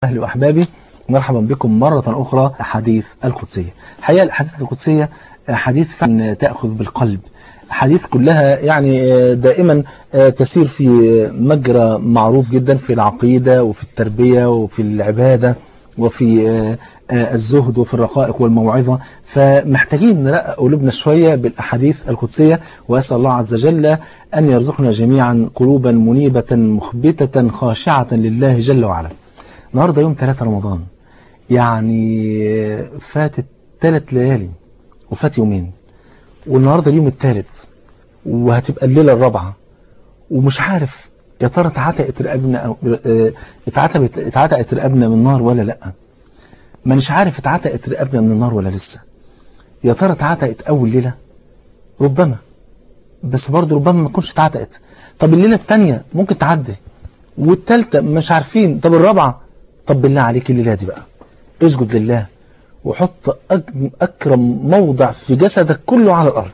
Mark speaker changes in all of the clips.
Speaker 1: أهلي وأحبابي مرحبا بكم مرة أخرى أحاديث القدسية حقيقة الأحاديث القدسية حديث فعلا تأخذ بالقلب حديث كلها يعني دائما تسير في مجرى معروف جدا في العقيدة وفي التربية وفي العبادة وفي الزهد وفي الرقائق والموعظة فمحتاجين نرقق قلوبنا شوية بالأحاديث القدسية وأسأل الله عز وجل أن يرزقنا جميعا قلوبا منيبة مخبتة خاشعة لله جل وعلا النهاردة يوم 3 رمضان يعني فاتت ثلاث ليالي وفات يومين والنهاردة اليوم الثالث وهتبقى الليلة الرابعة ومش عارف يا ترى اتعتقت رقبنا أو اتعتقت اتعتقت رقبنا من النار ولا لا مانيش عارف اتعتقت رقبنا من النار ولا لسه يا ترى اتعتقت اول ليلة ربما بس برضه ربما ما تكونش اتعتقت طب الليلة الثانية ممكن تعدي والثالثة مش عارفين طب الرابعة طب بالله عليك الليلة دي بقى اسجد لله وحط أكرم موضع في جسدك كله على الأرض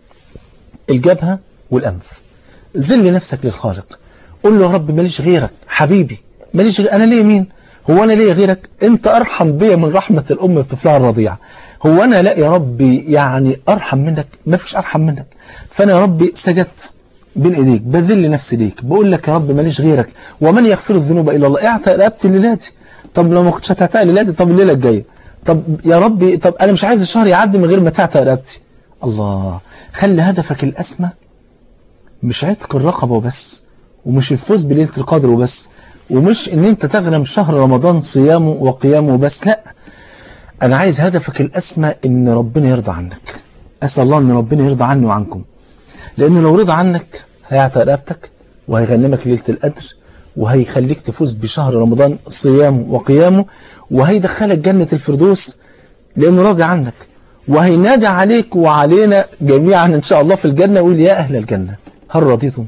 Speaker 1: الجبهة والأنف ذل نفسك للخالق قول له يا رب ماليش غيرك حبيبي ماليش غير أنا ليه مين هو أنا ليه غيرك أنت أرحم بيا من رحمة الأم بطفلها الرضيع هو أنا لا يا ربي يعني أرحم منك ما فيش أرحم منك فأنا يا ربي سجدت بين ايديك بذل نفسي ليك بقول لك يا رب ماليش غيرك ومن يغفر الذنوب الا الله اعتق رقبتي الليلاتي طب لو ما كنتش هتعتق ليلاتي طب الليله الجايه طب يا ربي طب انا مش عايز الشهر يعدي من غير ما تعتق رقبتي الله خلي هدفك الاسمى مش عتق الرقبه وبس ومش الفوز بليله القدر وبس ومش ان انت تغنم شهر رمضان صيامه وقيامه وبس لا انا عايز هدفك الاسمى ان ربنا يرضى عنك اسال الله ان ربنا يرضى عني وعنكم لأنه لو رضى عنك هيعتق رقبتك وهيغنمك ليلة القدر وهيخليك تفوز بشهر رمضان صيامه وقيامه وهيدخلك جنة الفردوس لأنه راضي عنك وهينادي عليك وعلينا جميعا إن شاء الله في الجنة ويقول يا أهل الجنة هل رضيتم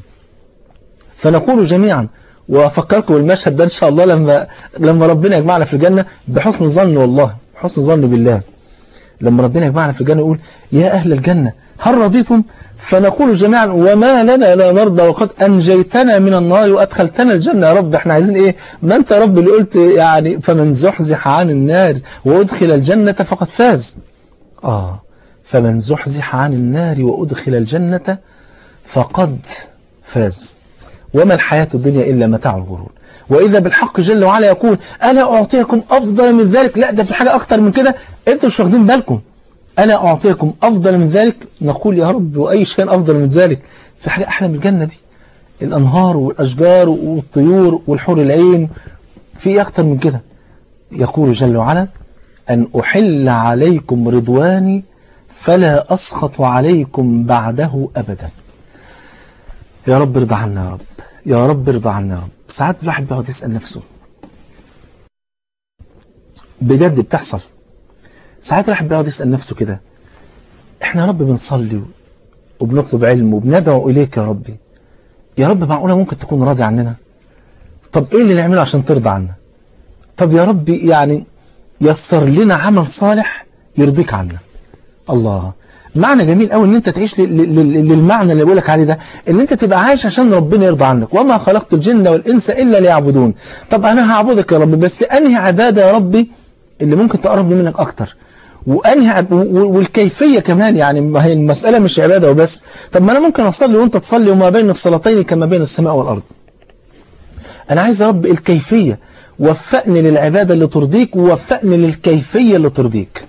Speaker 1: فنقول جميعا وأفكركم بالمشهد ده إن شاء الله لما لما ربنا يجمعنا في الجنة بحسن ظن والله بحسن ظن بالله لما ربنا يجمعنا في الجنة يقول يا أهل الجنة هل رضيتم فنقول جميعا وما لنا لا نرضى وقد أنجيتنا من النار وأدخلتنا الجنة يا رب احنا عايزين ايه ما انت يا رب اللي قلت يعني فمن زحزح عن النار وأدخل الجنة فقد فاز آه فمن زحزح عن النار وأدخل الجنة فقد فاز وما الحياة الدنيا إلا متاع الغرور وإذا بالحق جل وعلا يقول أنا أعطيكم أفضل من ذلك لا ده في حاجة أكتر من كده أنتم مش واخدين بالكم أنا أعطيكم أفضل من ذلك نقول يا رب وأي شيء أفضل من ذلك في حاجة أحلى من الجنة دي الأنهار والأشجار والطيور والحور العين في أكتر من كده يقول جل وعلا أن أحل عليكم رضواني فلا أسخط عليكم بعده أبدا يا رب ارضى عنا يا رب يا رب ارضى عنا يا رب ساعات الواحد بيقعد يسأل نفسه بجد بتحصل ساعات الواحد بيقعد يسأل نفسه كده احنا يا رب بنصلي وبنطلب علم وبندعو إليك يا ربي يا رب معقولة ممكن تكون راضي عننا طب ايه اللي نعمله عشان ترضى عنا طب يا ربي يعني يسر لنا عمل صالح يرضيك عنا الله معنى جميل قوي ان انت تعيش للمعنى اللي بقولك عليه ده ان انت تبقى عايش عشان ربنا يرضى عنك وما خلقت الجن والانس الا ليعبدون طب انا هعبدك يا رب بس انهي عبادة يا ربي اللي ممكن تقرب منك اكتر وانهي والكيفيه كمان يعني ما هي المساله مش عباده وبس طب ما انا ممكن اصلي وانت تصلي وما بين الصلاتين كما بين السماء والارض انا عايز يا رب الكيفيه وفقني للعباده اللي ترضيك ووفقني للكيفيه اللي ترضيك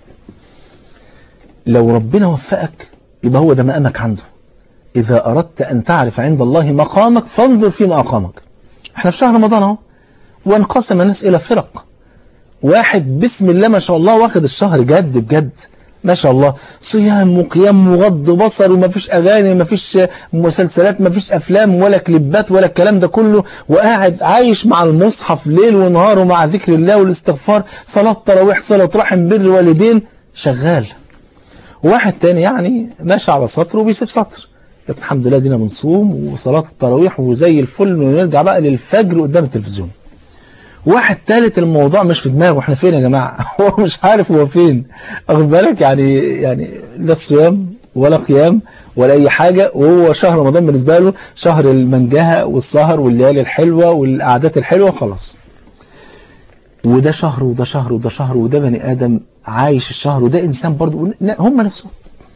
Speaker 1: لو ربنا وفقك يبقى هو ده مقامك عنده اذا اردت ان تعرف عند الله مقامك فانظر فيما اقامك احنا في شهر رمضان اهو وانقسم الناس الى فرق واحد بسم الله ما شاء الله واخد الشهر جد بجد ما شاء الله صيام وقيام وغض بصر وما فيش أغاني ما فيش مسلسلات ما فيش أفلام ولا كليبات ولا الكلام ده كله وقاعد عايش مع المصحف ليل ونهار ومع ذكر الله والاستغفار صلاة تراويح صلاة رحم بر والدين شغال واحد تاني يعني ماشي على سطر وبيسيب سطر لكن الحمد لله دينا بنصوم وصلاة التراويح وزي الفل ونرجع بقى للفجر قدام التلفزيون واحد ثالث الموضوع مش في دماغه احنا فين يا جماعة هو مش عارف هو فين اخد بالك يعني يعني لا الصيام ولا قيام ولا اي حاجة وهو شهر رمضان بالنسبة له شهر المنجهة والسهر والليالي الحلوة والقعدات الحلوة خلاص وده شهر وده شهر وده شهر وده بني آدم عايش الشهر وده إنسان برضه هم نفسهم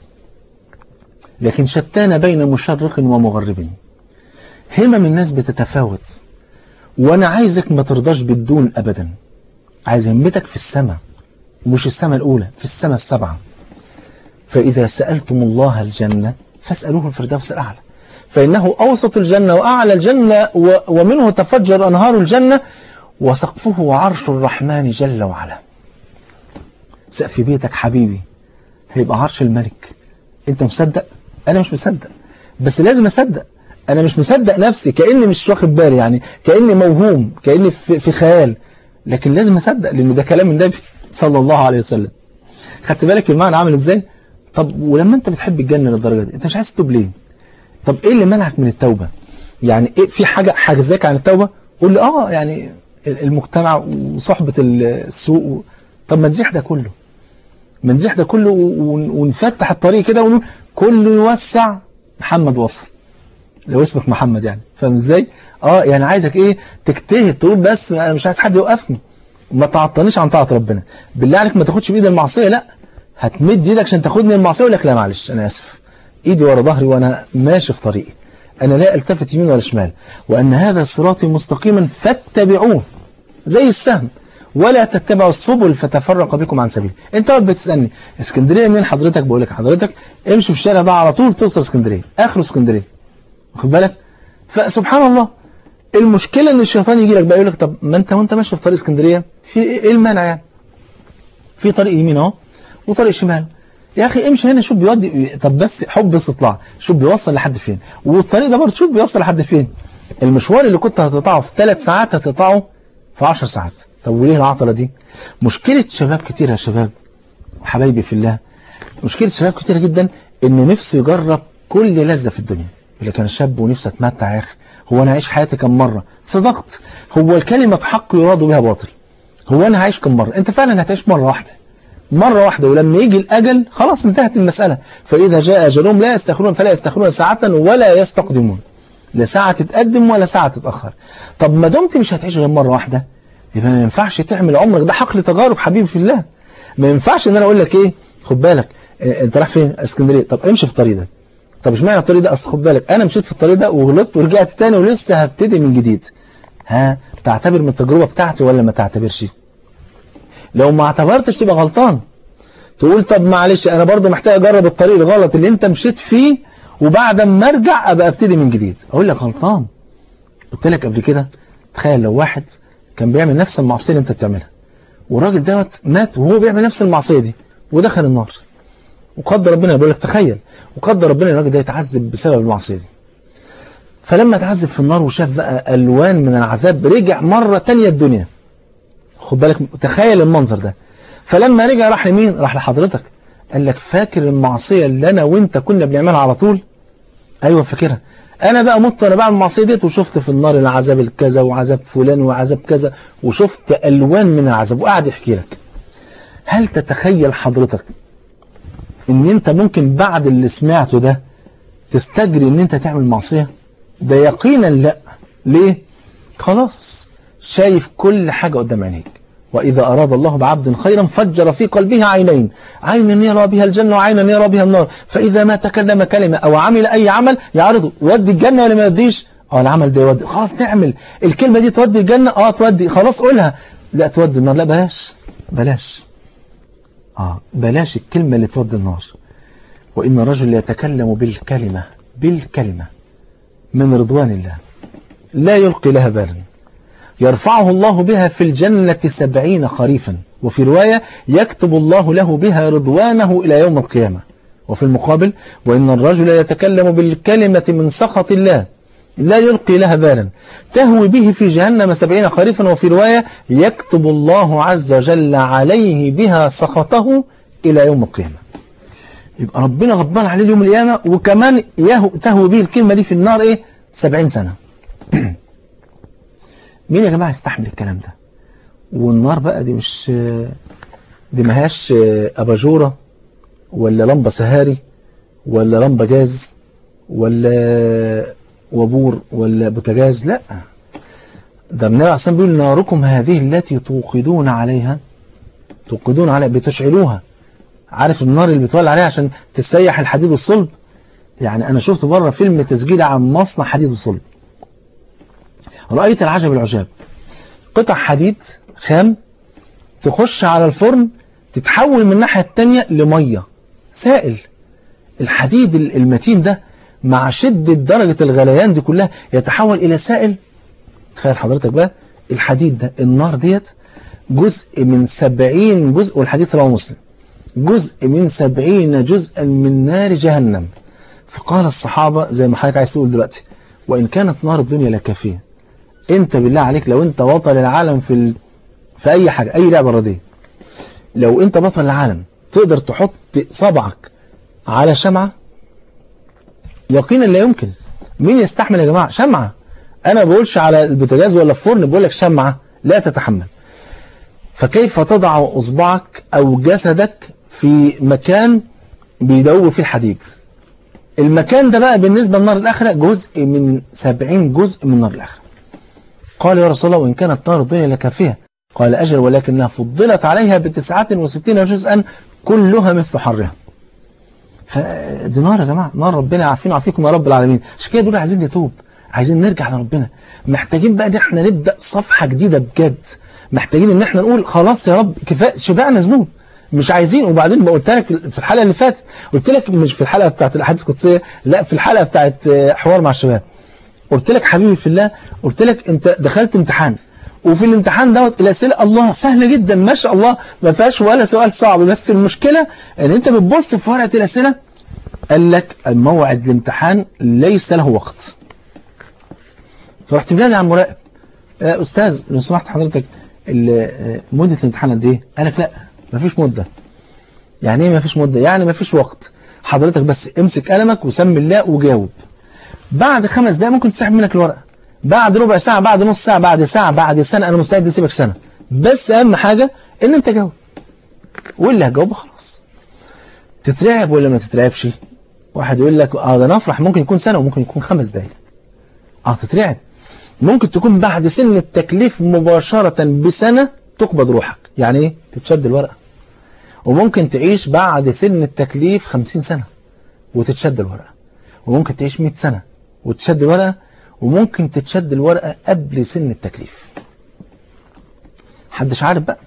Speaker 1: لكن شتان بين مشرق ومغرب همم الناس بتتفاوت وانا عايزك ما ترضاش بالدون ابدا عايز همتك في السماء ومش السماء الاولى في السماء السبعه فاذا سالتم الله الجنه فاسالوه الفردوس الاعلى فانه اوسط الجنه واعلى الجنه ومنه تفجر انهار الجنه وسقفه عرش الرحمن جل وعلا سقف بيتك حبيبي هيبقى عرش الملك انت مصدق انا مش مصدق بس لازم اصدق انا مش مصدق نفسي كاني مش واخد بالي يعني كاني موهوم كاني في, في خيال لكن لازم اصدق لان ده كلام النبي صلى الله عليه وسلم خدت بالك المعنى عامل ازاي طب ولما انت بتحب الجنه للدرجه دي انت مش عايز تتوب ليه طب ايه اللي منعك من التوبه يعني ايه في حاجه حاجزاك عن التوبه قول لي اه يعني المجتمع وصحبه السوق و... طب ما نزيح ده كله ما نزيح ده كله ونفتح الطريق كده ونقول كله يوسع محمد وصل لو اسمك محمد يعني فاهم ازاي اه يعني عايزك ايه تجتهد تقول بس انا مش عايز حد يوقفني ما تعطلنيش عن طاعه ربنا بالله عليك ما تاخدش بايد المعصيه لا هتمد ايدك عشان تاخدني المعصيه يقول لك لا معلش انا اسف ايدي ورا ظهري وانا ماشي في طريقي انا لا التفت يمين ولا شمال وان هذا صراطي مستقيما فاتبعوه زي السهم ولا تتبعوا السبل فتفرق بكم عن سبيل انت قاعد بتسالني اسكندريه منين حضرتك بقول لك حضرتك امشي في الشارع ده على طول توصل اسكندريه اخره اسكندريه واخد بالك فسبحان الله المشكله ان الشيطان يجي لك بقى يقول لك طب ما انت وانت ماشي في طريق اسكندريه في ايه المانع يعني في طريق يمين اهو وطريق شمال يا اخي امشي هنا شوف بيودي طب بس حب استطلاع شوف بيوصل لحد فين والطريق ده برضه شوف بيوصل لحد فين المشوار اللي كنت هتقطعه في ثلاث ساعات هتقطعه في 10 ساعات طب وليه العطله دي مشكله شباب كتير يا شباب حبايبي في الله مشكله شباب كتير جدا انه نفسه يجرب كل لذه في الدنيا يقول لك انا شاب ونفسي اتمتع يا اخي هو انا هعيش حياتي كم مره صدقت هو الكلمه حق يراد بها باطل هو انا هعيش كم مره انت فعلا هتعيش مره واحده مرة واحدة ولما يجي الأجل خلاص انتهت المسألة فإذا جاء أجلهم لا يستخرون فلا يستخرون ساعة ولا يستقدمون لا ساعة تتقدم ولا ساعة تتأخر طب ما دمت مش هتعيش غير مرة واحدة يبقى ما ينفعش تعمل عمرك ده حقل تجارب حبيبي في الله ما ينفعش ان انا اقول لك ايه خد بالك اه انت رايح فين اسكندريه طب امشي في الطريق ده طب اشمعنى الطريق ده اصل خد بالك انا مشيت في الطريق ده وغلطت ورجعت تاني ولسه هبتدي من جديد ها تعتبر من التجربه بتاعتي ولا ما تعتبرش لو ما اعتبرتش تبقى غلطان تقول طب معلش انا برضو محتاج اجرب الطريق الغلط اللي انت مشيت فيه وبعد ما ارجع ابقى ابتدي من جديد اقول لك غلطان قلت لك قبل كده تخيل لو واحد كان بيعمل نفس المعصيه اللي انت بتعملها والراجل دوت مات وهو بيعمل نفس المعصيه دي ودخل النار وقدر ربنا بيقول لك تخيل وقدر ربنا الراجل ده يتعذب بسبب المعصيه دي فلما اتعذب في النار وشاف بقى الوان من العذاب رجع مره تانية الدنيا خد بالك تخيل المنظر ده فلما رجع راح لمين راح لحضرتك قال لك فاكر المعصيه اللي انا وانت كنا بنعملها على طول ايوه فاكرها انا بقى مت وانا بعمل المعصيه ديت وشفت في النار العذاب الكذا وعذاب فلان وعذاب كذا وشفت الوان من العذاب وقاعد يحكي لك هل تتخيل حضرتك ان انت ممكن بعد اللي سمعته ده تستجري ان انت تعمل معصيه ده يقينا لا ليه خلاص شايف كل حاجه قدام عينيك وإذا أراد الله بعبد خيرا فجر في قلبه عينين عينا يرى بها الجنة وعينا يرى بها النار فإذا ما تكلم كلمة أو عمل أي عمل يعرضه يودي الجنة ولا ما يوديش اه العمل ده يودي خلاص تعمل الكلمة دي تودي الجنة اه تودي خلاص قولها لا تودي النار لا بلاش بلاش اه بلاش الكلمة اللي تودي النار وإن الرجل يتكلم بالكلمة بالكلمة من رضوان الله لا يلقي لها بالا يرفعه الله بها في الجنة سبعين خريفا وفي رواية يكتب الله له بها رضوانه إلى يوم القيامة وفي المقابل وإن الرجل يتكلم بالكلمة من سخط الله لا يلقي لها بالا تهوي به في جهنم سبعين خريفا وفي رواية يكتب الله عز وجل عليه بها سخطه إلى يوم القيامة يبقى ربنا غضبان عليه يوم القيامة وكمان تهوي به الكلمة دي في النار إيه سبعين سنة مين يا جماعة يستحمل الكلام ده والنار بقى دي مش دي ماهاش أباجورة ولا لمبة سهاري ولا لمبة جاز ولا وبور ولا بوتاجاز لا ده النبي عليه الصلاة بيقول ناركم هذه التي توقدون عليها توقدون عليها بتشعلوها عارف النار اللي بتولع عليها عشان تسيح الحديد والصلب يعني أنا شفت بره فيلم تسجيل عن مصنع حديد وصلب رأيت العجب العجاب قطع حديد خام تخش على الفرن تتحول من الناحية التانية لمية سائل الحديد المتين ده مع شدة درجة الغليان دي كلها يتحول إلى سائل تخيل حضرتك بقى الحديد ده النار ديت جزء من سبعين جزء والحديث رواه مسلم جزء من سبعين جزءا من نار جهنم فقال الصحابة زي ما حضرتك عايز تقول دلوقتي وإن كانت نار الدنيا لكافية أنت بالله عليك لو أنت بطل العالم في ال... في أي حاجة أي لعبة رياضية لو أنت بطل العالم تقدر تحط صبعك على شمعة يقينا لا يمكن مين يستحمل يا جماعة شمعة أنا بقولش على البوتاجاز ولا الفرن بقول لك شمعة لا تتحمل فكيف تضع أصبعك أو جسدك في مكان بيدوب فيه الحديد المكان ده بقى بالنسبة لنار الآخرة جزء من سبعين جزء من نار الآخرة قال يا رسول الله وإن كانت نار الدنيا لكافية قال أجل ولكنها فضلت عليها بتسعة وستين جزءا كلها مثل حرها فدي نار يا جماعة نار ربنا يعافينا ويعافيكم يا رب العالمين عشان كده بيقول عايزين نتوب عايزين نرجع لربنا محتاجين بقى ان احنا نبدأ صفحة جديدة بجد محتاجين ان احنا نقول خلاص يا رب كفايه شبعنا ذنوب مش عايزين وبعدين ما قلت لك في الحلقه اللي فاتت قلت لك مش في الحلقه بتاعت الاحاديث القدسيه لا في الحلقه بتاعت حوار مع الشباب قلت لك حبيبي في الله قلت لك انت دخلت امتحان وفي الامتحان دوت الاسئله الله سهله جدا ما شاء الله ما فيهاش ولا سؤال صعب بس المشكله ان انت بتبص في ورقه الاسئله قال لك موعد الامتحان ليس له وقت فرحت بلادي على المراقب يا استاذ لو سمحت حضرتك مدة الامتحان قد ايه؟ قال لك لا مفيش مدة يعني ايه مفيش مدة؟ يعني مفيش وقت حضرتك بس امسك قلمك وسمي الله وجاوب بعد خمس دقايق ممكن تسحب منك الورقة بعد ربع ساعة بعد نص ساعة بعد ساعة بعد سنة أنا مستعد أسيبك سنة بس أهم حاجة إن أنت جاوب واللي هجاوبه خلاص تترعب ولا ما تترعبش واحد يقول لك اه ده نفرح ممكن يكون سنة وممكن يكون خمس دقايق اه تترعب ممكن تكون بعد سن التكليف مباشرة بسنة تقبض روحك يعني ايه تتشد الورقة وممكن تعيش بعد سن التكليف خمسين سنة وتتشد الورقة وممكن تعيش مئة سنة وتشد الورقة وممكن تتشد الورقة قبل سن التكليف حدش عارف بقى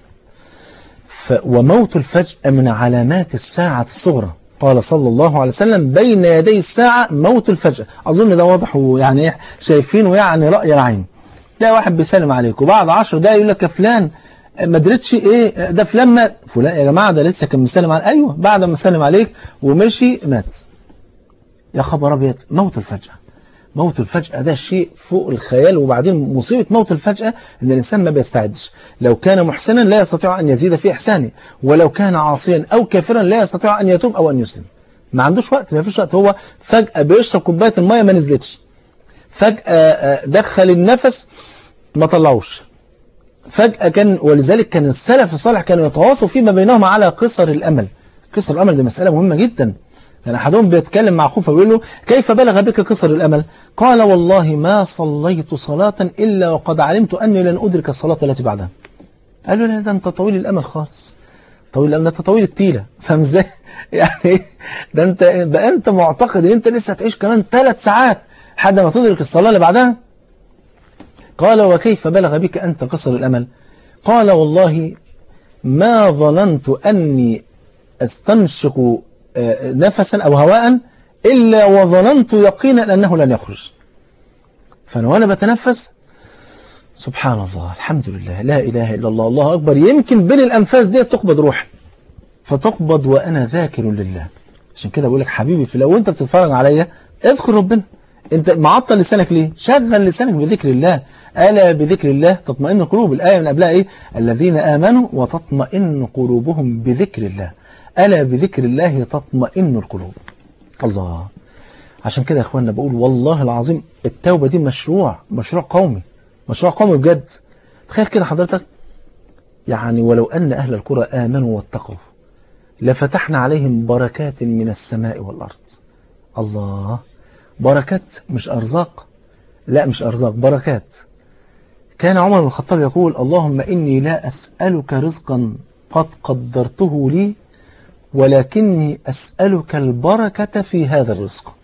Speaker 1: ف وموت الفجأة من علامات الساعة الصغرى قال صلى الله عليه وسلم بين يدي الساعة موت الفجأة أظن ده واضح ويعني إيه شايفينه يعني رأي العين تلاقي واحد بيسلم عليك وبعد 10 دقايق يقول لك يا فلان ما درتش ايه ده فلان مات فلان يا جماعة ده لسه كان مسلم عليك ايوه بعد ما سلم عليك ومشي مات يا خبر ابيض موت الفجأة موت الفجأة ده شيء فوق الخيال وبعدين مصيبة موت الفجأة ان الانسان ما بيستعدش لو كان محسنا لا يستطيع ان يزيد في احسانه ولو كان عاصيا او كافرا لا يستطيع ان يتوب او ان يسلم ما عندوش وقت ما فيش وقت هو فجأة بيشرب كوباية المية ما نزلتش فجأة دخل النفس ما طلعوش فجأة كان ولذلك كان السلف الصالح كانوا يتواصوا فيما بينهم على قصر الأمل قصر الأمل دي مسألة مهمة جدا كان أحدهم بيتكلم مع أخوه فبيقول له كيف بلغ بك قصر الأمل قال والله ما صليت صلاة إلا وقد علمت أني لن أدرك الصلاة التي بعدها قال له لا ده أنت طويل الأمل خالص طويل الأمل ده أنت طويل التيلة فاهم ازاي يعني ده أنت بقى أنت معتقد أن أنت لسه هتعيش كمان ثلاث ساعات لحد ما تدرك الصلاة اللي بعدها قال وكيف بلغ بك أنت قصر الأمل قال والله ما ظننت أني أستنشق نفسا أو هواء إلا وظننت يقينا أنه لن يخرج فأنا وأنا بتنفس سبحان الله الحمد لله لا إله إلا الله الله أكبر يمكن بين الأنفاس دي تقبض روحي فتقبض وأنا ذاكر لله عشان كده بقول لك حبيبي في لو أنت بتتفرج عليا اذكر ربنا انت معطل لسانك ليه شغل لسانك بذكر الله ألا بذكر الله تطمئن القلوب الآية من قبلها إيه الذين آمنوا وتطمئن قلوبهم بذكر الله ألا بذكر الله تطمئن القلوب الله عشان كده يا اخواننا بقول والله العظيم التوبة دي مشروع مشروع قومي مشروع قومي بجد تخيل كده حضرتك يعني ولو أن أهل القرى آمنوا واتقوا لفتحنا عليهم بركات من السماء والأرض الله بركات مش أرزاق لا مش أرزاق بركات كان عمر بن الخطاب يقول اللهم إني لا أسألك رزقا قد قدرته لي ولكني أسألك البركة في هذا الرزق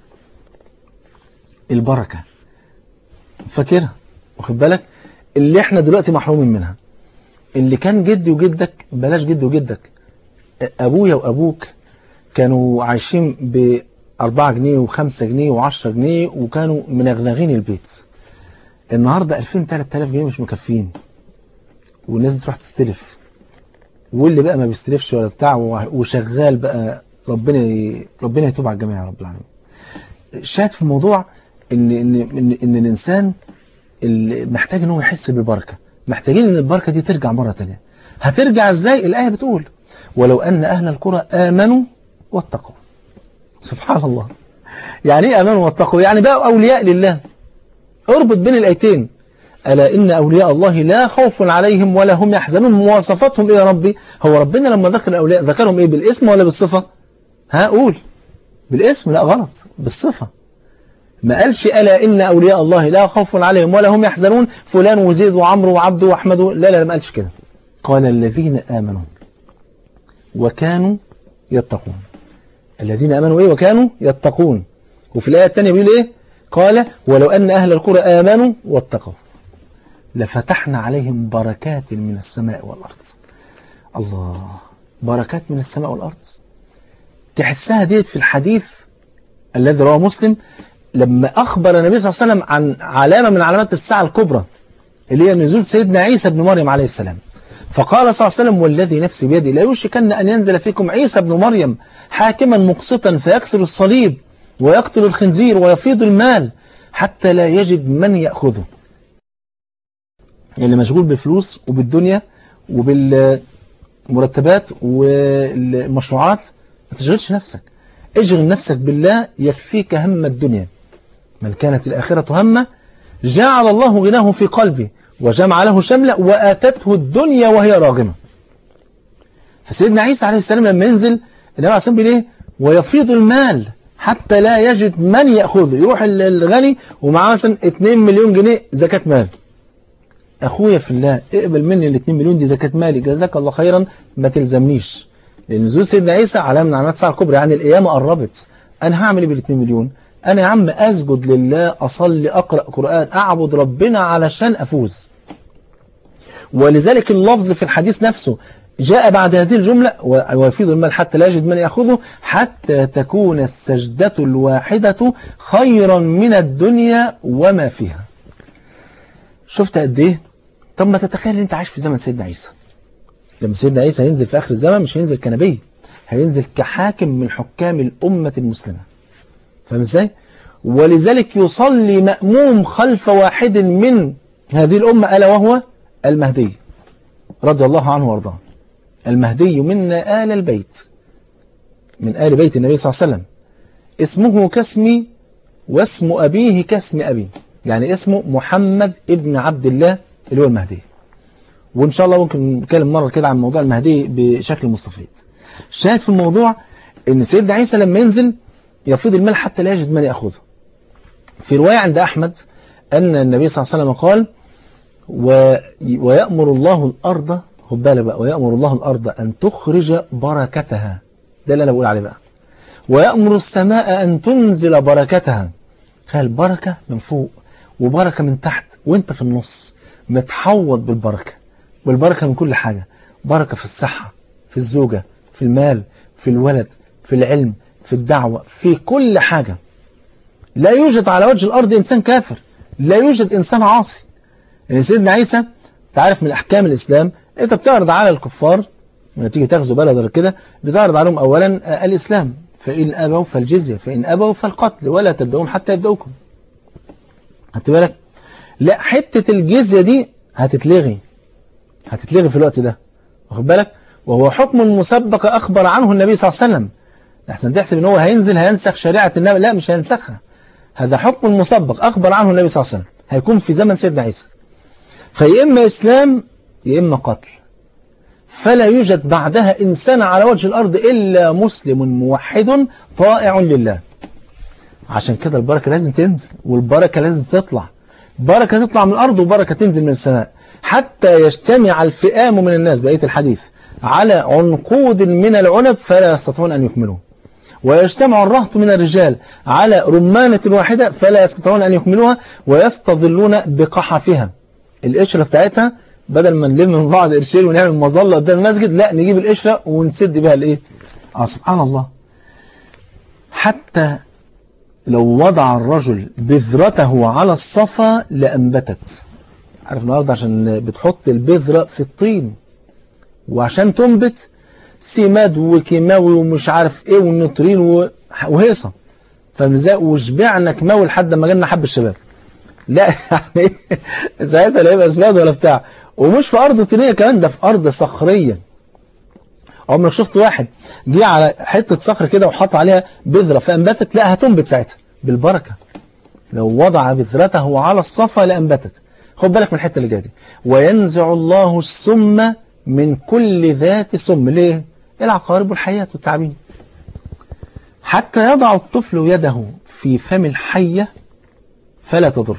Speaker 1: البركة فاكرها واخد بالك اللي احنا دلوقتي محرومين منها اللي كان جدي وجدك بلاش جدي وجدك ابويا وابوك كانوا عايشين ب 4 جنيه و5 جنيه و10 جنيه وكانوا منغنغين البيت النهارده 2000 3000 جنيه مش مكفيين والناس بتروح تستلف واللي بقى ما بيستلفش ولا بتاع وشغال بقى ربنا ي... ربنا يتوب على الجميع يا رب العالمين شاهد في الموضوع ان ان ان, إن الانسان اللي محتاج ان هو يحس بالبركه محتاجين ان البركه دي ترجع مره ثانيه هترجع ازاي الايه بتقول ولو ان اهل القرى امنوا واتقوا سبحان الله يعني ايه امنوا واتقوا يعني بقوا اولياء لله اربط بين الايتين ألا إن أولياء الله لا خوف عليهم ولا هم يحزنون مواصفاتهم إيه يا ربي هو ربنا لما ذكر الأولياء ذكرهم إيه بالاسم ولا بالصفة ها قول بالاسم لا غلط بالصفة ما قالش ألا إن أولياء الله لا خوف عليهم ولا هم يحزنون فلان وزيد وعمرو وعبد وأحمد لا لا ما قالش كده قال الذين آمنوا وكانوا يتقون الذين آمنوا إيه وكانوا يتقون وفي الآية الثانية بيقول إيه قال ولو أن أهل القرى آمنوا واتقوا لفتحنا عليهم بركات من السماء والأرض الله بركات من السماء والأرض تحسها ديت في الحديث الذي رواه مسلم لما أخبر النبي صلى الله عليه وسلم عن علامة من علامات الساعة الكبرى اللي هي نزول سيدنا عيسى بن مريم عليه السلام فقال صلى الله عليه وسلم والذي نفسي بيدي لا يوشكن أن ينزل فيكم عيسى بن مريم حاكما مقسطا فيكسر الصليب ويقتل الخنزير ويفيض المال حتى لا يجد من يأخذه اللي مشغول بالفلوس وبالدنيا وبالمرتبات والمشروعات ما تشغلش نفسك اشغل نفسك بالله يكفيك هم الدنيا من كانت الآخرة همه جعل الله غناه في قلبه وجمع له شمله وآتته الدنيا وهي راغمة فسيدنا عيسى عليه السلام لما ينزل النبي عليه السلام بيقول ايه ويفيض المال حتى لا يجد من يأخذه يروح الغني ومعاه مثلا 2 مليون جنيه زكاة مال أخويا في الله اقبل مني ال 2 مليون دي زكاة مالي جزاك الله خيرا ما تلزمنيش لأن نزول سيدنا عيسى علامة من علامات الساعة الكبرى يعني القيامة قربت أنا هعمل إيه بال 2 مليون أنا يا عم أسجد لله أصلي أقرأ قرآن أعبد ربنا علشان أفوز ولذلك اللفظ في الحديث نفسه جاء بعد هذه الجملة ويفيض المال حتى لا يجد من يأخذه حتى تكون السجدة الواحدة خيرا من الدنيا وما فيها شفت قد ايه طب ما تتخيل ان انت عايش في زمن سيدنا عيسى لما سيدنا عيسى هينزل في آخر الزمن مش هينزل كنبي هينزل كحاكم من حكام الأمة المسلمة فاهم ازاي ولذلك يصلي مأموم خلف واحد من هذه الأمة ألا وهو المهدي رضي الله عنه وارضاه المهدي منا آل البيت من آل بيت النبي صلى الله عليه وسلم اسمه كاسمي واسم أبيه كاسم أبي يعني اسمه محمد ابن عبد الله اللي هو المهدي وإن شاء الله ممكن نتكلم مرة كده عن موضوع المهدي بشكل مستفيد شاهد في الموضوع ان سيدنا عيسى لما ينزل يفيض المال حتى لا يجد من يأخذه في رواية عند أحمد أن النبي صلى الله عليه وسلم قال و... ويأمر الله الأرض خد بالك بقى ويأمر الله الأرض أن تخرج بركتها ده اللي أنا بقول عليه بقى ويأمر السماء أن تنزل بركتها قال بركة من فوق وبركة من تحت وانت في النص متحوط بالبركة والبركة من كل حاجة بركة في الصحة في الزوجة في المال في الولد في العلم في الدعوة في كل حاجة لا يوجد على وجه الأرض إنسان كافر لا يوجد إنسان عاصي يعني سيدنا عيسى تعرف من أحكام الإسلام أنت بتعرض على الكفار لما تيجي تغزو بلد ولا كده بتعرض عليهم أولا الإسلام فإن أبوا فالجزية فإن أبوا فالقتل ولا تبدأهم حتى يبدأوكم خدت بالك لا حتة الجزية دي هتتلغي هتتلغي في الوقت ده واخد بالك وهو حكم مسبق أخبر عنه النبي صلى الله عليه وسلم لحسن تحسب ان هو هينزل هينسخ شريعة النبي لا مش هينسخها هذا حكم مسبق أخبر عنه النبي صلى الله عليه وسلم هيكون في زمن سيدنا عيسى فيا إما إسلام يا إما قتل فلا يوجد بعدها إنسان على وجه الأرض إلا مسلم موحد طائع لله عشان كده البركة لازم تنزل والبركة لازم تطلع بركة تطلع من الأرض وبركة تنزل من السماء حتى يجتمع الفئام من الناس بقية الحديث على عنقود من العنب فلا يستطيعون أن يكملوا ويجتمع الرهط من الرجال على رمانة واحدة فلا يستطيعون أن يكملوها ويستظلون بقحفها القشرة بتاعتها بدل ما نلم من بعض قرشين ونعمل مظلة قدام المسجد لا نجيب القشرة ونسد بها الايه اه سبحان الله حتى لو وضع الرجل بذرته على الصفا لأنبتت عارف النهارده عشان بتحط البذرة في الطين وعشان تنبت سماد وكيماوي ومش عارف ايه والنطرين وهيصة فمزاق وشبعنا كيماوي لحد ما جالنا حب الشباب لا يعني ساعتها لا يبقى سماد ولا بتاع ومش في أرض طينية كمان ده في أرض صخرية عمرك شفت واحد جه على حتة صخر كده وحط عليها بذرة فأنبتت لا هتنبت ساعتها بالبركة لو وضع بذرته على الصفا لأنبتت خد بالك من الحتة اللي جايه دي وينزع الله السم من كل ذات سم ليه؟ العقارب والحيات والتعابين حتى يضع الطفل يده في فم الحية فلا تضر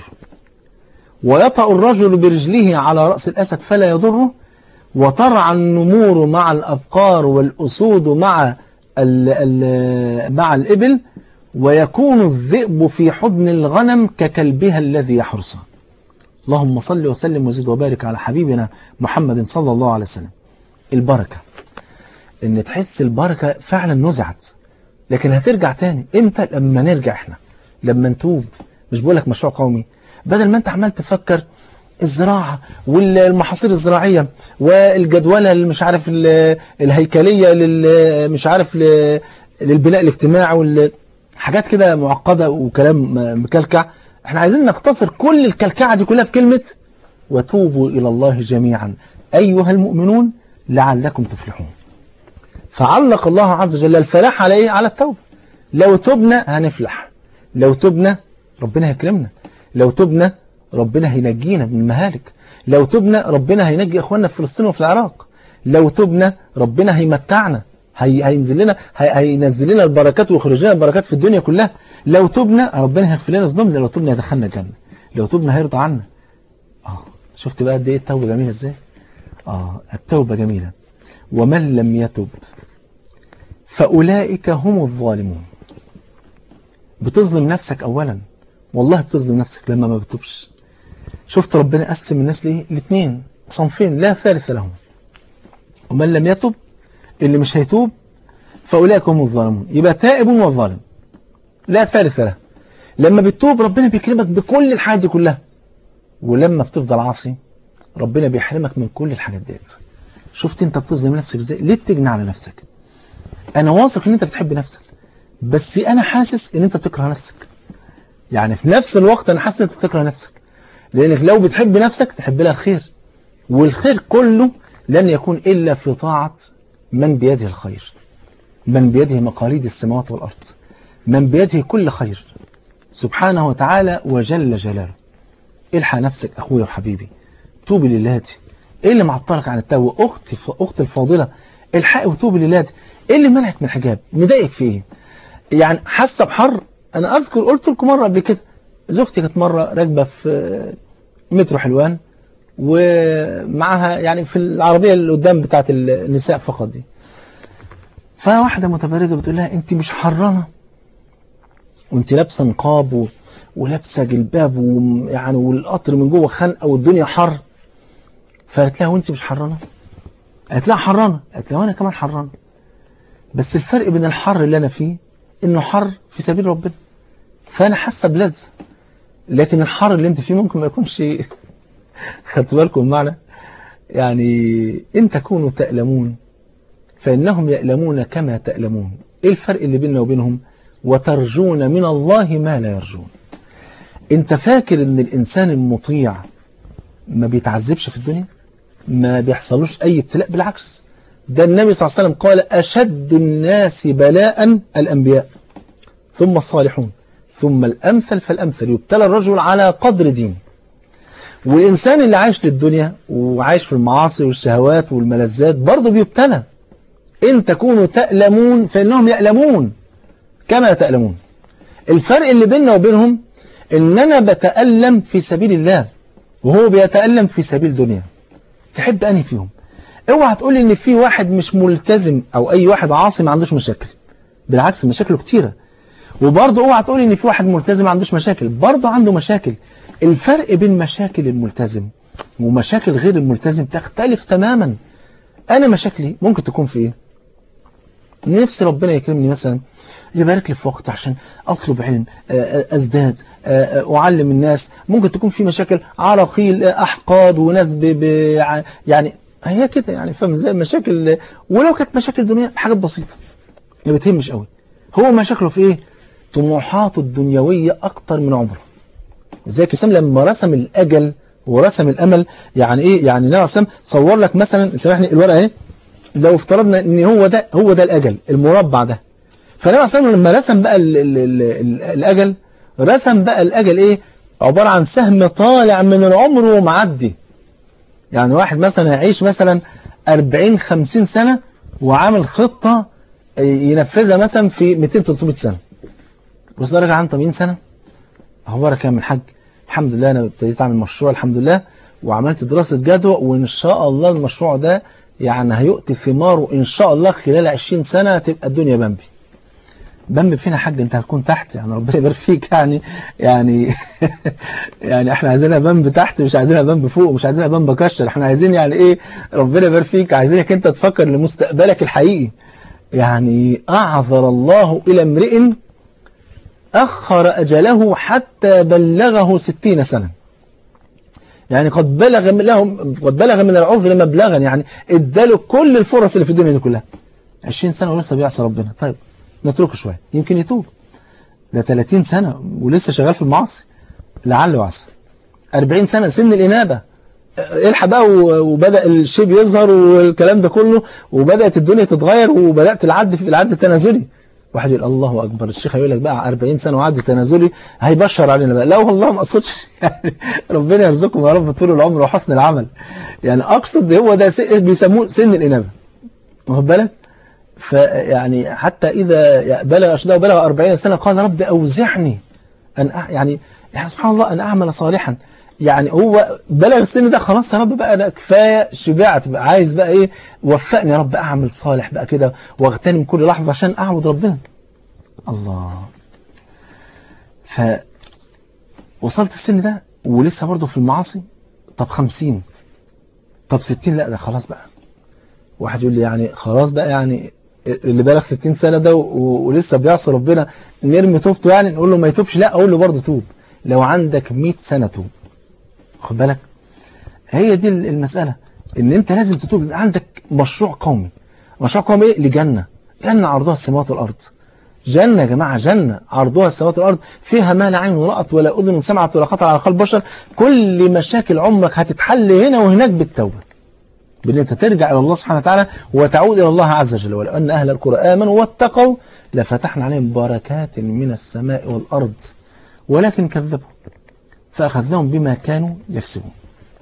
Speaker 1: ويطأ الرجل برجله على رأس الأسد فلا يضره وترعى النمور مع الأبقار والأسود مع ال ال مع الإبل ويكون الذئب في حضن الغنم ككلبها الذي يحرسها اللهم صل وسلم وزد وبارك على حبيبنا محمد صلى الله عليه وسلم البركة ان تحس البركة فعلا نزعت لكن هترجع تاني امتى لما نرجع احنا لما نتوب مش بقولك مشروع قومي بدل ما انت عمال تفكر الزراعة والمحاصيل الزراعية والجدولة اللي مش عارف الهيكلية مش عارف للبناء الاجتماعي حاجات كده معقدة وكلام مكلكع احنا عايزين نختصر كل الكلكعة دي كلها في كلمة وتوبوا إلى الله جميعا أيها المؤمنون لعلكم تفلحون فعلق الله عز وجل الفلاح على ايه على التوبة لو تبنا هنفلح لو تبنا ربنا هيكرمنا لو تبنا ربنا هينجينا من المهالك لو تبنا ربنا هينجي اخواننا في فلسطين وفي العراق لو تبنا ربنا هيمتعنا هي هينزل لنا هي هينزل لنا البركات ويخرج لنا البركات في الدنيا كلها لو تبنا ربنا هيغفر لنا ذنوبنا لو تبنا يدخلنا الجنه لو تبنا هيرضى عنا اه شفت بقى قد ايه التوبه جميله ازاي اه التوبه جميله ومن لم يتب فاولئك هم الظالمون بتظلم نفسك اولا والله بتظلم نفسك لما ما بتتوبش شفت ربنا قسم الناس ليه الاثنين صنفين لا ثالث لهم ومن لم يتب اللي مش هيتوب فأولئك هم الظالمون يبقى تائب وظالم لا ثالث له لما بتتوب ربنا بيكرمك بكل الحاجات دي كلها ولما بتفضل عاصي ربنا بيحرمك من كل الحاجات ديت شفت انت بتظلم نفسك ازاي ليه بتجني على نفسك انا واثق ان انت بتحب نفسك بس انا حاسس ان انت بتكره نفسك يعني في نفس الوقت انا حاسس ان انت بتكره نفسك لانك لو بتحب نفسك تحب لها الخير والخير كله لن يكون الا في طاعه من بيده الخير من بيده مقاليد السماوات والارض من بيده كل خير سبحانه وتعالى وجل جلاله الحق نفسك اخويا وحبيبي توبي لله دي ايه اللي معطلك عن التوبه اختي اختي الفاضله الحقي وتوبي لله دي ايه اللي منعك من الحجاب مضايقك في ايه يعني حاسه بحر انا اذكر قلت لكم مره قبل كده زوجتي كانت مره راكبه في مترو حلوان ومعها يعني في العربيه اللي قدام بتاعت النساء فقط دي فواحده متبرجه بتقول لها انت مش حرانه وانت لابسه نقاب و... ولابسه جلباب ويعني والقطر من جوه خنقه والدنيا حر فقالت لها وانت مش حرانه قالت لها حرانه قالت لها وانا كمان حرانه بس الفرق بين الحر اللي انا فيه انه حر في سبيل ربنا فانا حاسه بلذه لكن الحر اللي انت فيه ممكن ما يكونش خدتوا بالكم المعنى يعني ان تكونوا تألمون فإنهم يألمون كما تألمون ايه الفرق اللي بيننا وبينهم وترجون من الله ما لا يرجون انت فاكر ان الانسان المطيع ما بيتعذبش في الدنيا ما بيحصلوش اي ابتلاء بالعكس ده النبي صلى الله عليه وسلم قال أشد الناس بلاء الأنبياء ثم الصالحون ثم الأمثل فالأمثل يبتلى الرجل على قدر دين والإنسان اللي عايش للدنيا وعايش في المعاصي والشهوات والملذات برضه بيبتلى إن تكونوا تألمون فإنهم يألمون كما تألمون الفرق اللي بيننا وبينهم ان انا بتألم في سبيل الله وهو بيتألم في سبيل دنيا تحب انهي فيهم اوعى تقول ان في واحد مش ملتزم او اي واحد عاصي ما عندوش مشاكل بالعكس مشاكله كتيرة وبرضه اوعى تقول ان في واحد ملتزم ما عندوش مشاكل برضه عنده مشاكل الفرق بين مشاكل الملتزم ومشاكل غير الملتزم تختلف تماما انا مشاكلي ممكن تكون في ايه نفسي ربنا يكرمني مثلا يبارك لي في وقت عشان اطلب علم ازداد اعلم الناس ممكن تكون في مشاكل عراقيل احقاد وناس ب ب يعني هي كده يعني فاهم ازاي مشاكل ولو كانت مشاكل دنيا حاجات بسيطه ما بتهمش قوي هو مشاكله في ايه طموحاته الدنيويه اكتر من عمره زي الاسلام لما رسم الاجل ورسم الامل يعني ايه يعني النبي عليه صور لك مثلا سامحني الورقه اهي لو افترضنا ان هو ده هو ده الاجل المربع ده فالنبي عليه لما رسم بقى ال ال ال ال الاجل رسم بقى الاجل ايه عباره عن سهم طالع من العمر ومعدي يعني واحد مثلا يعيش مثلا 40 50 سنه وعامل خطه ينفذها مثلا في 200 300 سنه بس ده راجع عنده 80 سنه اخبارك يا من الحاج الحمد لله انا ابتديت اعمل مشروع الحمد لله وعملت دراسه جدوى وان شاء الله المشروع ده يعني هيؤتي ثماره ان شاء الله خلال 20 سنه تبقى الدنيا بامبي بامبي فين يا حاج انت هتكون تحت يعني ربنا يبارك فيك يعني يعني يعني احنا عايزينها بامب تحت مش عايزينها بامب فوق مش عايزينها بامب كشر احنا عايزين يعني ايه ربنا يبارك فيك عايزينك انت تفكر لمستقبلك الحقيقي يعني اعذر الله الى امرئ أخر أجله حتى بلغه ستين سنة يعني قد بلغ من لهم قد بلغ من العذر مبلغا يعني اداله كل الفرص اللي في الدنيا دي كلها 20 سنة ولسه بيعصى ربنا طيب نتركه شوية يمكن يتوب ده 30 سنة ولسه شغال في المعاصي لعله يعصى 40 سنة سن الإنابة الحق بقى وبدأ الشيب يظهر والكلام ده كله وبدأت الدنيا تتغير وبدأت العد في العد التنازلي واحد يقول الله أكبر الشيخ هيقول لك بقى 40 سنة وعد تنازلي هيبشر علينا بقى لا والله ما أقصدش يعني ربنا يرزقكم يا رب طول العمر وحسن العمل يعني أقصد هو ده بيسموه سن الإنابة واخد بالك فيعني حتى إذا بلغ أشده وبلغ 40 سنة قال رب أوزعني أن يعني يعني سبحان الله أن أعمل صالحا يعني هو بلغ السن ده خلاص يا رب بقى أنا كفاية شبعت بقى عايز بقى إيه وفقني يا رب أعمل صالح بقى كده واغتنم كل لحظة عشان أعبد ربنا الله ف وصلت السن ده ولسه برضه في المعاصي طب خمسين طب ستين لا ده خلاص بقى واحد يقول لي يعني خلاص بقى يعني اللي بالغ 60 سنة ده ولسه بيعصي ربنا نرمي توبته يعني نقول له ما يتوبش لا اقول له برضه توب لو عندك 100 سنة توب خد بالك هي دي المسألة ان انت لازم تتوب يبقى عندك مشروع قومي مشروع قومي ايه لجنة جنة عرضها السماوات والارض جنة يا جماعة جنة عرضها السماوات والارض فيها ما لا عين رأت ولا اذن سمعت ولا خطر على قلب بشر كل مشاكل عمرك هتتحل هنا وهناك بالتوبة بأن أنت ترجع إلى الله سبحانه وتعالى وتعود إلى الله عز وجل ولو أن أهل القرى آمنوا واتقوا لفتحنا عليهم بركات من السماء والأرض ولكن كذبوا فأخذناهم بما كانوا يكسبون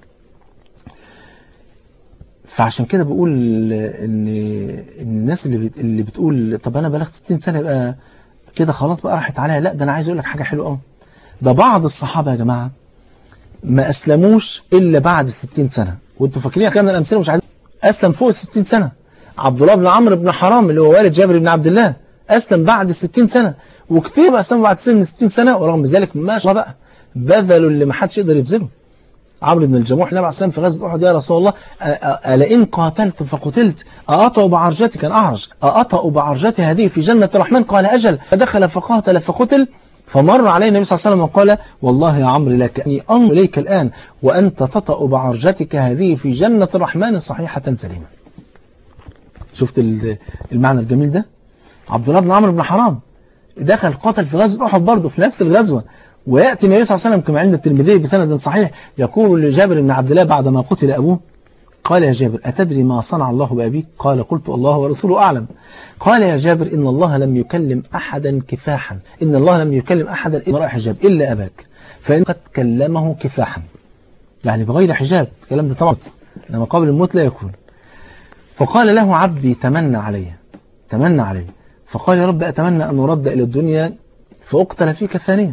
Speaker 1: فعشان كده بقول ان الناس اللي بت... اللي بتقول طب انا بلغت 60 سنه يبقى كده خلاص بقى راحت عليا لا ده انا عايز اقول لك حاجه حلوه قوي ده بعض الصحابه يا جماعه ما اسلموش الا بعد 60 سنه وانتوا فاكرين كان الامثله مش عايز اسلم فوق ال 60 سنه عبد الله بن عمرو بن حرام اللي هو والد جابر بن عبد الله اسلم بعد ال 60 سنه وكتير اسلموا بعد سن 60 سنه ورغم ذلك ما شاء الله بقى بذلوا اللي ما حدش يقدر يبذله عمرو بن الجموح النبي عليه الصلاه في غزوه احد يا رسول الله ألئن قاتلت فقتلت أأطأ بعرجتي كان أعرج أأطأ بعرجتي هذه في جنة الرحمن قال أجل فدخل فقاتل فقتل فمر عليه النبي صلى الله عليه وسلم وقال والله يا عمرو لكني أنظر إليك الآن وأنت تطأ بعرجتك هذه في جنة الرحمن صحيحة سليمة شفت المعنى الجميل ده عبد الله بن عمرو بن حرام دخل قاتل في غزوة أحد برضه في نفس الغزوة ويأتي النبي صلى الله عليه وسلم كما عند الترمذي بسند صحيح يقول لجابر بن عبد الله بعدما قتل أبوه قال يا جابر أتدري ما صنع الله بأبيك قال قلت الله ورسوله أعلم قال يا جابر إن الله لم يكلم أحدا كفاحا إن الله لم يكلم أحدا إلا وراء حجاب إلا أباك فإن قد كلمه كفاحا يعني بغير حجاب الكلام ده طبعا لما قبل الموت لا يكون فقال له عبدي تمنى علي تمنى علي فقال يا رب أتمنى أن أرد إلى الدنيا فأقتل فيك ثانيا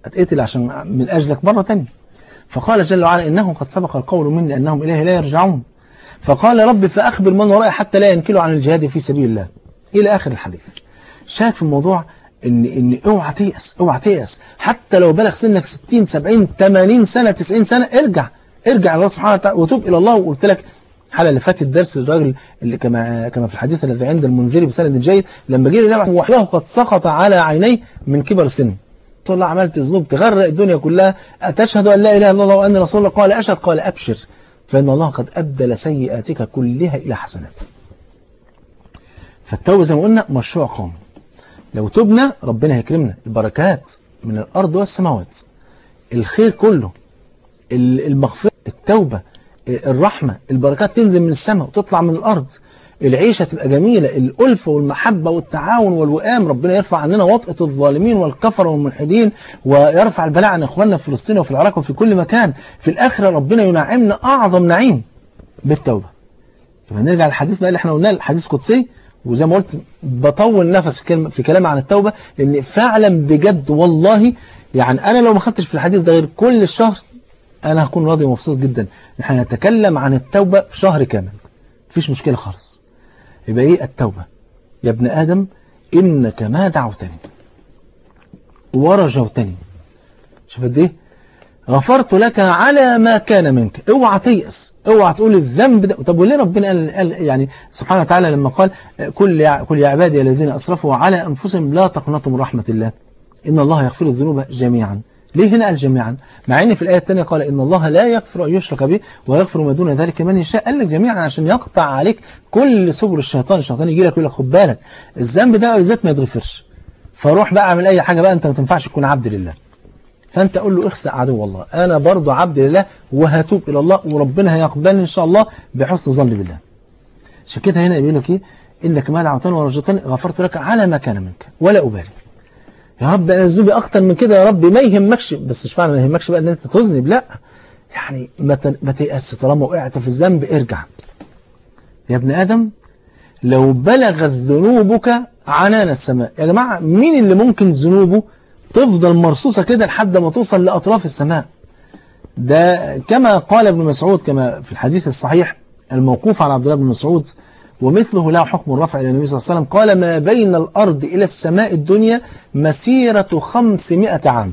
Speaker 1: أتقتل عشان من أجلك مرة تانية فقال جل وعلا إنه قد سبق القول مني أنهم إليه لا يرجعون فقال رب فأخبر من ورائي حتى لا ينكلوا عن الجهاد في سبيل الله إلى آخر الحديث شاهد في الموضوع ان ان اوعى تيأس اوعى تيأس حتى لو بلغ سنك 60 70 80 سنه 90 سنه ارجع ارجع الى الله سبحانه وتعالى وتوب الى الله وقلت لك الحلقه اللي فاتت درس الراجل اللي كما كما في الحديث الذي عند المنذري بسند جيد لما جه النبي وحده قد سقط على عينيه من كبر سنه صلى الله عملت ذنوب تغرق الدنيا كلها أتشهد أن لا إله إلا الله وأن رسول الله قال أشهد قال أبشر فإن الله قد أبدل سيئاتك كلها إلى حسنات فالتوبة زي ما قلنا مشروع قومي لو تبنا ربنا هيكرمنا البركات من الأرض والسماوات الخير كله المغفرة التوبة الرحمة البركات تنزل من السماء وتطلع من الأرض العيشة تبقى جميلة الألفة والمحبة والتعاون والوئام ربنا يرفع عننا وطأة الظالمين والكفر والملحدين ويرفع البلاء عن إخواننا في فلسطين وفي العراق وفي كل مكان في الآخرة ربنا ينعمنا أعظم نعيم بالتوبة يبقى نرجع للحديث بقى اللي احنا قلناه الحديث قدسي وزي ما قلت بطول نفس في كلام في كلام عن التوبة لأن فعلا بجد والله يعني أنا لو ما خدتش في الحديث ده غير كل الشهر أنا هكون راضي ومبسوط جدا احنا نتكلم عن التوبة في شهر كامل مفيش مشكلة خالص يبقى ايه التوبة يا ابن آدم إنك ما دعوتني ورجوتني شوف قد ايه غفرت لك على ما كان منك اوعى تيأس اوعى تقول الذنب ده طب وليه ربنا قال, قال يعني سبحانه وتعالى لما قال كل يا, كل يا عبادي الذين أسرفوا على أنفسهم لا تقنطوا من رحمة الله إن الله يغفر الذنوب جميعا ليه هنا قال جميعا مع ان في الآية الثانية قال إن الله لا يغفر أن يشرك به ويغفر ما دون ذلك من يشاء قال لك جميعا عشان يقطع عليك كل سبل الشيطان الشيطان يجي لك يقول لك خد بالك الذنب ده بالذات ما يتغفرش فروح بقى اعمل أي حاجة بقى أنت ما تنفعش تكون عبد لله فأنت قول له اخسأ عدو الله أنا برضو عبد لله وهتوب إلى الله وربنا هيقبلني إن شاء الله بحسن ظن بالله عشان كده هنا يقول لك إيه إنك ما دعوتني ورجوتني غفرت لك على ما كان منك ولا أبالي يا رب أنا ذنوبي أكتر من كده يا رب ما يهمكش بس مش معنى ما يهمكش بقى إن أنت تذنب لا يعني ما تيأس طالما وقعت في الذنب ارجع يا ابن آدم لو بلغت ذنوبك عنان السماء يا جماعة مين اللي ممكن ذنوبه تفضل مرصوصة كده لحد ما توصل لأطراف السماء ده كما قال ابن مسعود كما في الحديث الصحيح الموقوف على عبد الله بن مسعود ومثله له حكم الرفع إلى النبي صلى الله عليه وسلم قال ما بين الأرض إلى السماء الدنيا مسيرة خمسمائة عام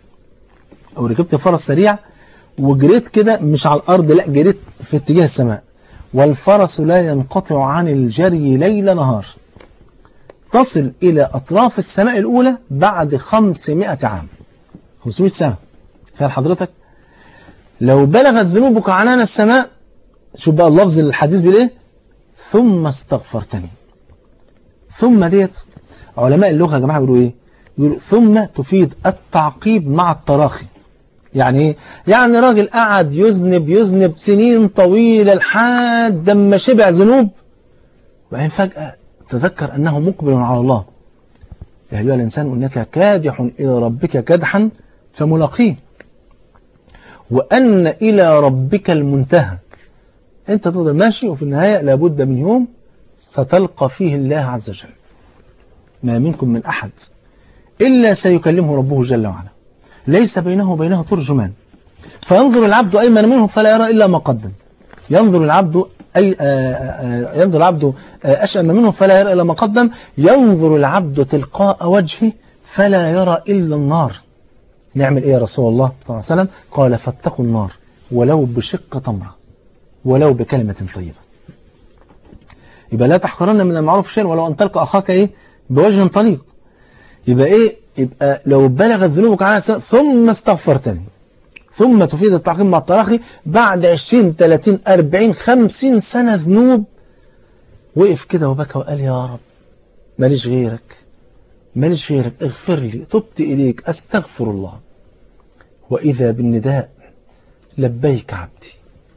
Speaker 1: أو ركبت فرس سريع وجريت كده مش على الأرض لا جريت في اتجاه السماء والفرس لا ينقطع عن الجري ليل نهار تصل إلى أطراف السماء الأولى بعد 500 عام 500 سنة تخيل حضرتك لو بلغت ذنوبك عنان السماء شوف بقى اللفظ الحديث بيقول ايه ثم استغفرتني ثم ديت علماء اللغة يا جماعة يقولوا ايه يقولوا ثم تفيد التعقيب مع التراخي يعني ايه يعني راجل قعد يذنب يذنب سنين طويلة لحد ما شبع ذنوب وبعدين فجأة تذكر أنه مقبل على الله يا أيها الإنسان إنك كادح إلى ربك كدحا فملاقيه وأن إلى ربك المنتهى أنت تفضل ماشي وفي النهاية لابد من يوم ستلقى فيه الله عز وجل ما منكم من أحد إلا سيكلمه ربه جل وعلا ليس بينه وبينه ترجمان فينظر العبد أيمن منه فلا يرى إلا ما قدم ينظر العبد أي آآ ينظر العبد أشأم منه فلا يرى إلا ما قدم ينظر العبد تلقاء وجهه فلا يرى إلا النار نعمل إيه يا رسول الله صلى الله عليه وسلم قال فاتقوا النار ولو بشق تمرة ولو بكلمة طيبة يبقى لا تحقرن من المعروف شيئا ولو أن تلقى أخاك إيه بوجه طليق يبقى إيه يبقى لو بلغت ذنوبك عنها ثم استغفرتني ثم تفيد التعقيب مع التراخي بعد 20 30 40 50 سنة ذنوب وقف كده وبكى وقال يا رب ماليش غيرك ماليش غيرك اغفر لي تبت إليك أستغفر الله وإذا بالنداء لبيك عبدي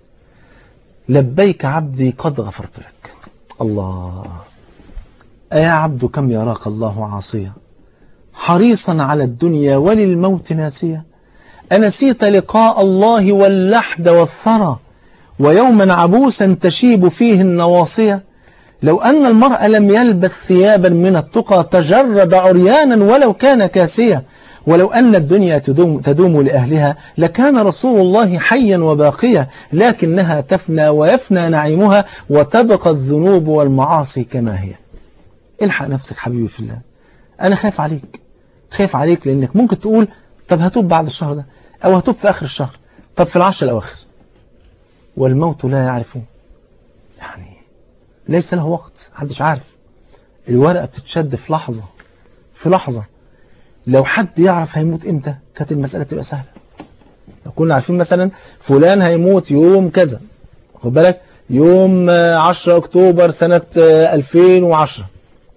Speaker 1: لبيك عبدي قد غفرت لك الله أيا عبد كم يراك الله عاصيا حريصا على الدنيا وللموت ناسيا أنسيت لقاء الله واللحد والثرى ويوما عبوسا تشيب فيه النواصية لو أن المرء لم يلبث ثيابا من التقى تجرد عريانا ولو كان كاسيا ولو أن الدنيا تدوم, تدوم لأهلها لكان رسول الله حيا وباقيا لكنها تفنى ويفنى نعيمها وتبقى الذنوب والمعاصي كما هي الحق نفسك حبيبي في الله أنا خايف عليك خايف عليك لأنك ممكن تقول طب هتوب بعد الشهر ده أو هتوب في آخر الشهر طب في العشر الأواخر والموت لا يعرفه يعني ليس له وقت محدش عارف الورقة بتتشد في لحظة في لحظة لو حد يعرف هيموت امتى كانت المسألة تبقى سهلة لو كنا عارفين مثلا فلان هيموت يوم كذا خد بالك يوم 10 أكتوبر سنة 2010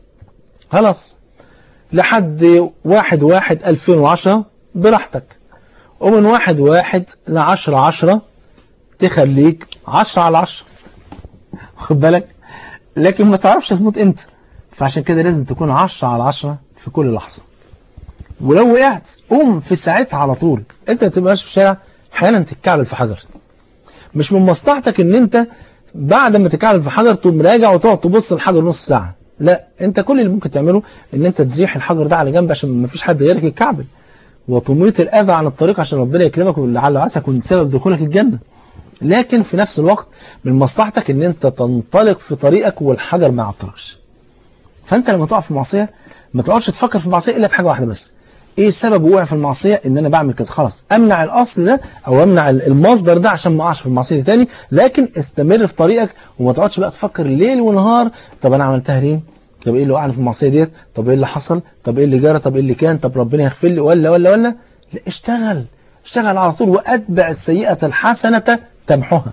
Speaker 1: خلاص لحد واحد واحد 2010 براحتك ومن واحد واحد لعشرة عشرة تخليك عشرة على عشرة خد بالك لكن ما تعرفش هتموت امتى فعشان كده لازم تكون عشرة على عشرة في كل لحظة ولو وقعت قوم في ساعتها على طول انت ما تبقاش في الشارع احيانا تتكعبل في حجر مش من مصلحتك ان انت بعد ما تتكعبل في حجر تقوم راجع وتقعد تبص الحجر نص ساعة لا انت كل اللي ممكن تعمله ان انت تزيح الحجر ده على جنب عشان ما فيش حد غيرك يتكعبل وتميط الاذى عن الطريق عشان ربنا يكرمك ولعل عسى يكون سبب دخولك الجنة لكن في نفس الوقت من مصلحتك ان انت تنطلق في طريقك والحجر ما يعطلكش فانت لما تقع في معصية ما تقعدش تفكر في المعصية الا في حاجة واحدة بس ايه سبب وقع في المعصية ان انا بعمل كذا خلاص امنع الاصل ده او امنع المصدر ده عشان ما اقعش في المعصية دي تاني لكن استمر في طريقك وما تقعدش بقى تفكر ليل ونهار طب انا عملتها ليه طب ايه اللي وقعني في المعصية ديت طب ايه اللي حصل طب ايه اللي جرى طب ايه اللي كان طب ربنا يغفر لي ولا ولا ولا لا اشتغل اشتغل على طول واتبع السيئة الحسنة تمحوها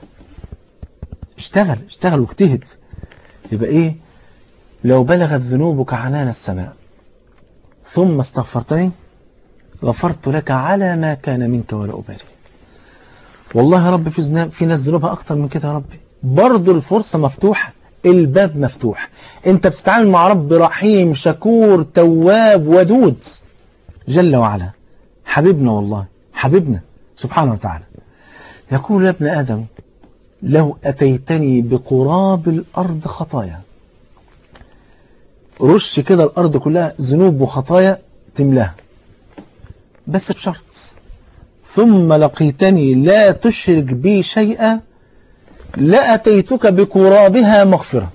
Speaker 1: اشتغل اشتغل واجتهد يبقى ايه لو بلغت ذنوبك عنان السماء ثم استغفرتني غفرت لك على ما كان منك ولا أبالي والله يا رب في, في ناس ذنوبها أكتر من كده يا رب برضو الفرصة مفتوحة الباب مفتوح انت بتتعامل مع رب رحيم شكور تواب ودود جل وعلا حبيبنا والله حبيبنا سبحانه وتعالى يقول يا ابن آدم لو أتيتني بقراب الأرض خطايا رش كده الأرض كلها ذنوب وخطايا تملاها بس بشرط ثم لقيتني لا تشرك بي شيئا لأتيتك بقرابها مغفرة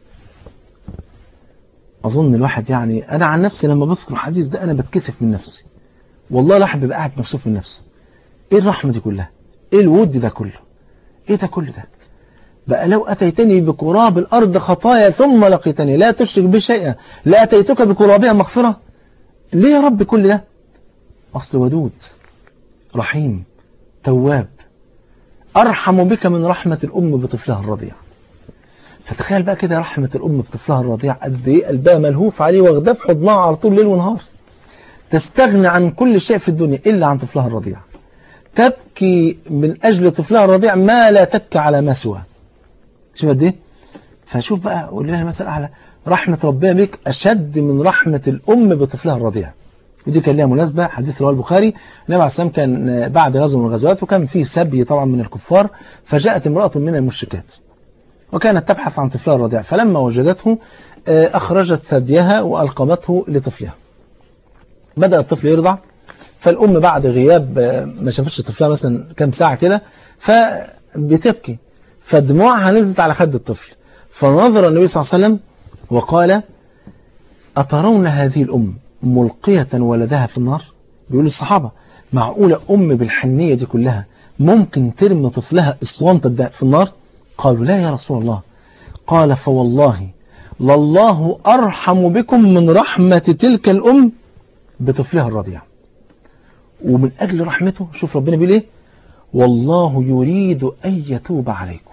Speaker 1: أظن الواحد يعني أنا عن نفسي لما بذكر الحديث ده أنا بتكسف من نفسي والله الواحد بيبقى قاعد مكسوف من نفسه إيه الرحمة دي كلها إيه الود ده كله إيه ده كله ده بقى لو أتيتني بقراب الأرض خطايا ثم لقيتني لا تشرك بي شيئا لأتيتك بقرابها مغفرة ليه يا رب كل ده أصل ودود رحيم تواب أرحم بك من رحمة الأم بطفلها الرضيع فتخيل بقى كده رحمة الأم بطفلها الرضيع قد إيه قلبها ملهوف عليه واخداه في حضنها على طول ليل ونهار تستغنى عن كل شيء في الدنيا إلا عن طفلها الرضيع تبكي من أجل طفلها الرضيع ما لا تبكي على ما سواه شوف قد إيه فشوف بقى قول لنا مثلا أعلى رحمة ربنا بك أشد من رحمة الأم بطفلها الرضيع ودي كان لها مناسبة حديث رواه البخاري النبي عليه السلام كان بعد غزو من الغزوات وكان فيه سبي طبعا من الكفار فجاءت امرأة من المشركات وكانت تبحث عن طفلها الرضيع فلما وجدته أخرجت ثديها وألقمته لطفلها بدأ الطفل يرضع فالأم بعد غياب ما شافتش طفلها مثلا كام ساعة كده فبتبكي فدموعها نزلت على خد الطفل فنظر النبي صلى الله عليه وسلم وقال أترون هذه الأم ملقية ولدها في النار بيقول الصحابة معقولة أم بالحنية دي كلها ممكن ترمي طفلها الصوانطة ده في النار قالوا لا يا رسول الله قال فوالله لله أرحم بكم من رحمة تلك الأم بطفلها الرضيع ومن أجل رحمته شوف ربنا بيقول إيه والله يريد أن يتوب عليكم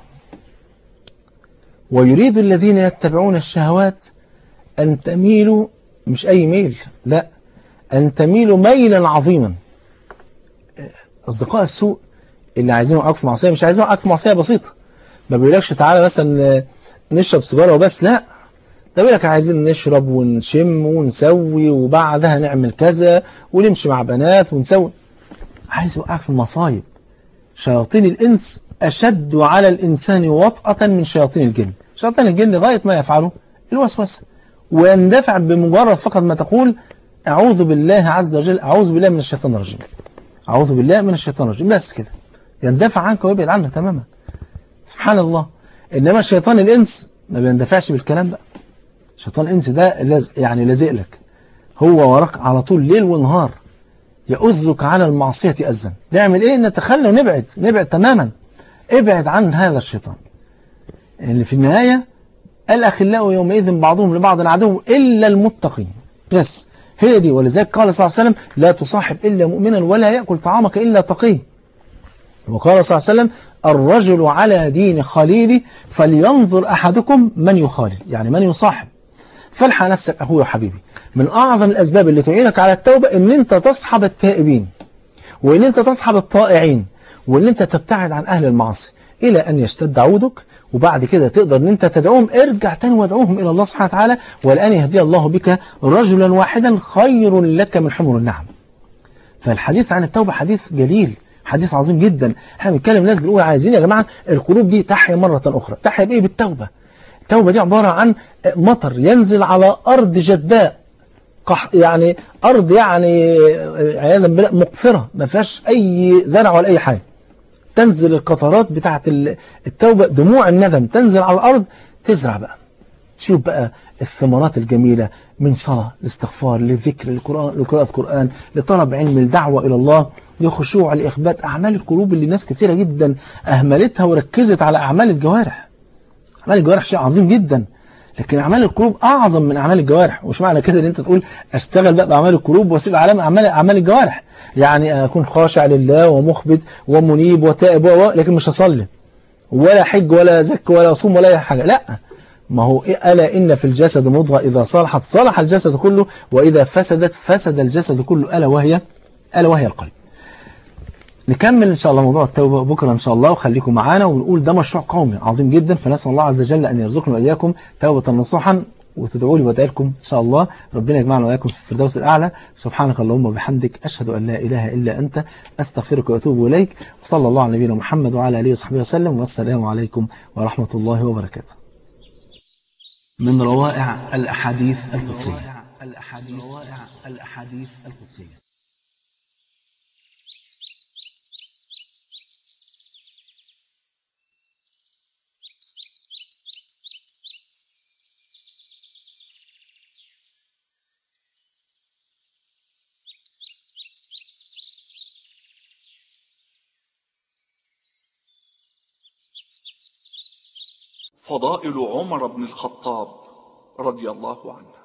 Speaker 1: ويريد الذين يتبعون الشهوات أن تميلوا مش أي ميل لا أن تميلوا ميلا عظيما أصدقاء السوء اللي عايزين يوقعوك في معصية مش عايزين يوقعوك في معصية بسيطة ما بيقولكش تعالى مثلا نشرب سيجارة وبس لا ده بيقول لك عايزين نشرب ونشم ونسوي وبعدها نعمل كذا ونمشي مع بنات ونسوي عايز يوقعك في المصايب شياطين الإنس أشد على الإنسان وطأة من شياطين الجن شياطين الجن غاية ما يفعله الوسوسة ويندفع بمجرد فقط ما تقول أعوذ بالله عز وجل أعوذ بالله من الشيطان الرجيم أعوذ بالله من الشيطان الرجيم بس كده يندفع عنك ويبعد عنك تماما سبحان الله إنما شيطان الإنس ما بيندفعش بالكلام بقى شيطان الإنس ده لاز يعني لازق لك هو وراك على طول ليل ونهار يؤزك على المعصية أزا نعمل إيه نتخلى ونبعد نبعد تماما ابعد عن هذا الشيطان اللي في النهاية الأخلاء يومئذ بعضهم لبعض عدو إلا المتقين يس هي دي ولذلك قال صلى الله عليه وسلم لا تصاحب إلا مؤمنا ولا يأكل طعامك إلا تقي وقال صلى الله عليه وسلم الرجل على دين خليله فلينظر أحدكم من يخالل يعني من يصاحب فالحى نفسك أخوي وحبيبي من أعظم الأسباب اللي تعينك على التوبة إن أنت تصحب التائبين وإن أنت تصحب الطائعين وإن أنت تبتعد عن أهل المعاصي إلى أن يشتد عودك وبعد كده تقدر ان انت تدعوهم ارجع تاني وادعوهم الى الله سبحانه وتعالى والان يهدي الله بك رجلا واحدا خير لك من حمر النعم فالحديث عن التوبة حديث جليل حديث عظيم جدا احنا بنتكلم ناس بنقول عايزين يا جماعة القلوب دي تحيا مرة أخرى تحيا بإيه بالتوبة التوبة دي عبارة عن مطر ينزل على أرض جدباء يعني أرض يعني عياذا بالله مقفرة ما فيهاش أي زرع ولا أي حاجة تنزل القطرات بتاعت التوبة دموع الندم تنزل على الأرض تزرع بقى تشوف بقى الثمرات الجميلة من صلاة لاستغفار للذكر لقراءة لقراءة قرآن لطلب علم الدعوة إلى الله لخشوع لإخبات أعمال القلوب اللي ناس كتيرة جدا أهملتها وركزت على أعمال الجوارح أعمال الجوارح شيء عظيم جدا لكن أعمال القلوب أعظم من أعمال الجوارح ومش معنى كده إن أنت تقول أشتغل بقى بأعمال القلوب وأسيب علامة أعمال أعمال الجوارح يعني أكون خاشع لله ومخبت ومنيب وتائب و لكن مش هصلي ولا حج ولا زك ولا صوم ولا أي حاجة لا ما هو ألا إن في الجسد مضغة إذا صلحت صلح الجسد كله وإذا فسدت فسد الجسد كله ألا وهي ألا وهي القلب نكمل إن شاء الله موضوع التوبة بكرة إن شاء الله وخليكم معانا ونقول ده مشروع قومي عظيم جدا فنسأل الله عز وجل أن يرزقنا وإياكم توبة نصوحا وتدعوا لي وادعي لكم إن شاء الله ربنا يجمعنا وإياكم في الفردوس الأعلى سبحانك اللهم وبحمدك أشهد أن لا إله إلا أنت أستغفرك وأتوب إليك وصلى الله على نبينا محمد وعلى آله وصحبه وسلم والسلام عليكم ورحمة الله وبركاته من روائع الأحاديث القدسية الأحاديث الأحاديث القدسية
Speaker 2: فضائل عمر بن الخطاب رضي الله عنه